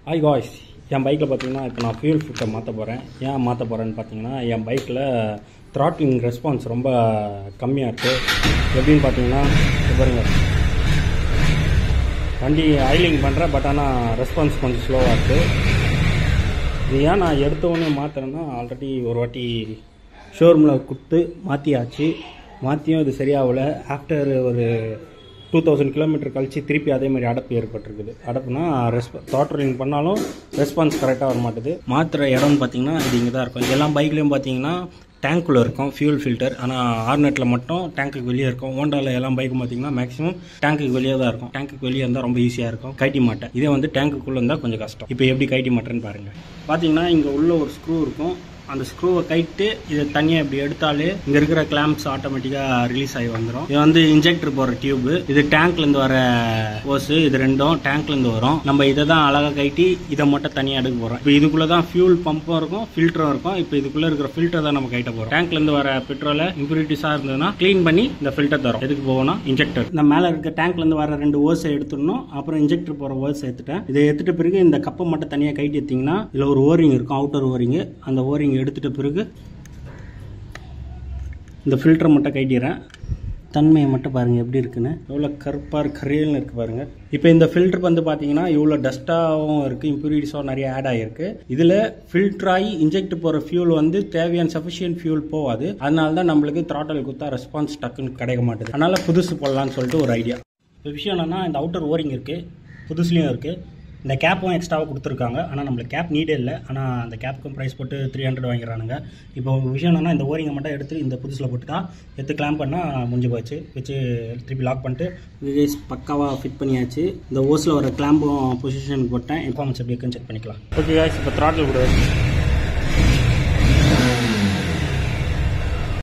hi guys என் பைக்கில் பார்த்தீங்கன்னா இப்போ நான் ஃபியூல் ஃபில்டர் மாற்ற போகிறேன் ஏன் மாற்ற போகிறேன்னு பார்த்தீங்கன்னா என் பைக்கில் த்ராட்லிங் ரெஸ்பான்ஸ் ரொம்ப கம்மியாக இருக்குது எப்படின்னு பார்த்தீங்கன்னா இங்க பாருங்க வண்டி ஆயிலிங் பண்ணுறேன் பட் ஆனால் ரெஸ்பான்ஸ் கொஞ்சம் ஸ்லோவாக இருக்குது இது ஏன் நான் எடுத்த உடனே மாற்றுறேன்னா ஆல்ரெடி ஒரு வாட்டி ஷோரூமில் கொடுத்து மாற்றியாச்சு மாற்றியும் இது சரியாகல ஆஃப்டர் ஒரு டூ தௌசண்ட் கிலோமீட்டர் கழிச்சு திருப்பி அதே மாதிரி அடப்பு ஏற்பட்டிருக்குது அடப்புனா ரெஸ்ப தாட்ரிங் பண்ணாலும் ரெஸ்பான்ஸ் கரெக்டாக வர மாட்டுது மாற்றுற இடம்னு பார்த்தீங்கன்னா இது இங்கே தான் இருக்கும் எல்லா பைக்லேயும் பார்த்தீங்கன்னா டேங்க்குள்ளே இருக்கும் ஃபியூல் ஃபில்டர் ஆனால் ஆர்னெட்டில் மட்டும் டேங்க்குக்கு வெளியே இருக்கும் ஹோண்டாவில் எல்லாம் பைக்கும் பார்த்தீங்கன்னா மேக்ஸிமம் டேங்க்குக்கு வெளியே தான் இருக்கும் டேங்க்குக்கு வெளியே இருந்தால் ரொம்ப ஈஸியாக இருக்கும் கைட்டி மாட்டேன் இதே வந்து டேங்க்குள்ளே இருந்தால் கொஞ்சம் கஷ்டம் இப்போ எப்படி கைட்டி மாட்டேன்னு பாருங்கள் பார்த்தீங்கன்னா இங்கே உள்ள ஒரு ஸ்க்ரூ இருக்கும் அந்த ஸ்க்ரூவை கைட்டு இதை தனியாக இப்படி எடுத்தாலே இங்கே இருக்கிற கிளாம்ப்ஸ் ஆட்டோமேட்டிக்காக ரிலீஸ் ஆகி வந்துடும் இது வந்து இன்ஜெக்டர் போகிற டியூப் இது டேங்க்லேருந்து வர ஓஸு இது ரெண்டும் டேங்க்லேருந்து வரும் நம்ம இதை தான் அழகாக கைட்டி இதை மட்டும் தனியாக எடுக்க போகிறோம் இப்போ இதுக்குள்ளே தான் ஃபியூல் பம்பும் இருக்கும் ஃபில்டரும் இருக்கும் இப்போ இதுக்குள்ளே இருக்கிற ஃபில்டர் தான் நம்ம கைட்ட போகிறோம் டேங்க்லேருந்து வர பெட்ரோலை இம்ப்யூரிட்டிஸாக இருந்ததுன்னா க்ளீன் பண்ணி இந்த ஃபில்டர் தரும் எதுக்கு போகணும் இன்ஜெக்டர் இந்த மேலே இருக்க டேங்க்லேருந்து வர ரெண்டு ஓஸை எடுத்துடணும் அப்புறம் இன்ஜெக்டர் போகிற ஓஸ் எடுத்துட்டேன் இதை எடுத்துட்ட பிறகு இந்த கப்பை மட்டும் தனியாக கைட்டி எடுத்தீங்கன்னா இதில் ஒரு ஓரிங் இருக்கும் அவுட்டர் ஓரிங் அந்த ஓரிங் எடுத்துட்ட பிறகு இந்த ஃபில்டரை மட்டும் கைட்டிடுறேன் தன்மையை மட்டும் பாருங்கள் எப்படி இருக்குன்னு எவ்வளோ கருப்பாக கரியல்னு இருக்குது பாருங்கள் இப்போ இந்த ஃபில்டர் வந்து பார்த்தீங்கன்னா இவ்வளோ டஸ்ட்டாகவும் இருக்குது இம்ப்யூரிட்டிஸாகவும் நிறைய ஆட் ஆகிருக்கு இதில் ஃபில்டர் ஆகி இன்ஜெக்ட் போகிற ஃபியூல் வந்து தேவையான சஃபிஷியன்ட் ஃபியூல் போகாது அதனால தான் நம்மளுக்கு த்ராட்டல் கொடுத்தா ரெஸ்பான்ஸ் டக்குன்னு கிடைக்க மாட்டுது அதனால் புதுசு போடலான்னு சொல்லிட்டு ஒரு ஐடியா இப்போ விஷயம் என்னென்னா இந்த அவுட்டர் ஓரிங் இருக்குது புதுசுலேயும் இருக்குது இந்த கேப்பும் எக்ஸ்ட்ராவாக கொடுத்துருக்காங்க ஆனால் நம்மளுக்கு கேப் நீடே இல்லை ஆனால் அந்த கேப்புக்கும் ப்ரைஸ் போட்டு த்ரீ ஹண்ட்ரட் வாங்கிக்கிறானுங்க இப்போ ஒரு விஷயம் என்னன்னா இந்த ஓரிங்கை மட்டும் எடுத்து இந்த புதுசில் போட்டுட்டா எடுத்து கிளாம் பண்ணால் முடிஞ்சு போச்சு வச்சு திருப்பி லாக் பண்ணிட்டு விவேஸ் பக்காவாக ஃபிட் பண்ணியாச்சு இந்த ஓஸில் வர கிளாம்பும் பொசிஷனுக்கு போட்டேன் இன்ஃபார்மன்ஸ் எப்படி இருக்குன்னு செக் பண்ணிக்கலாம் ஓகே காய்ஸ் இப்போ த்ராட்டில் கூட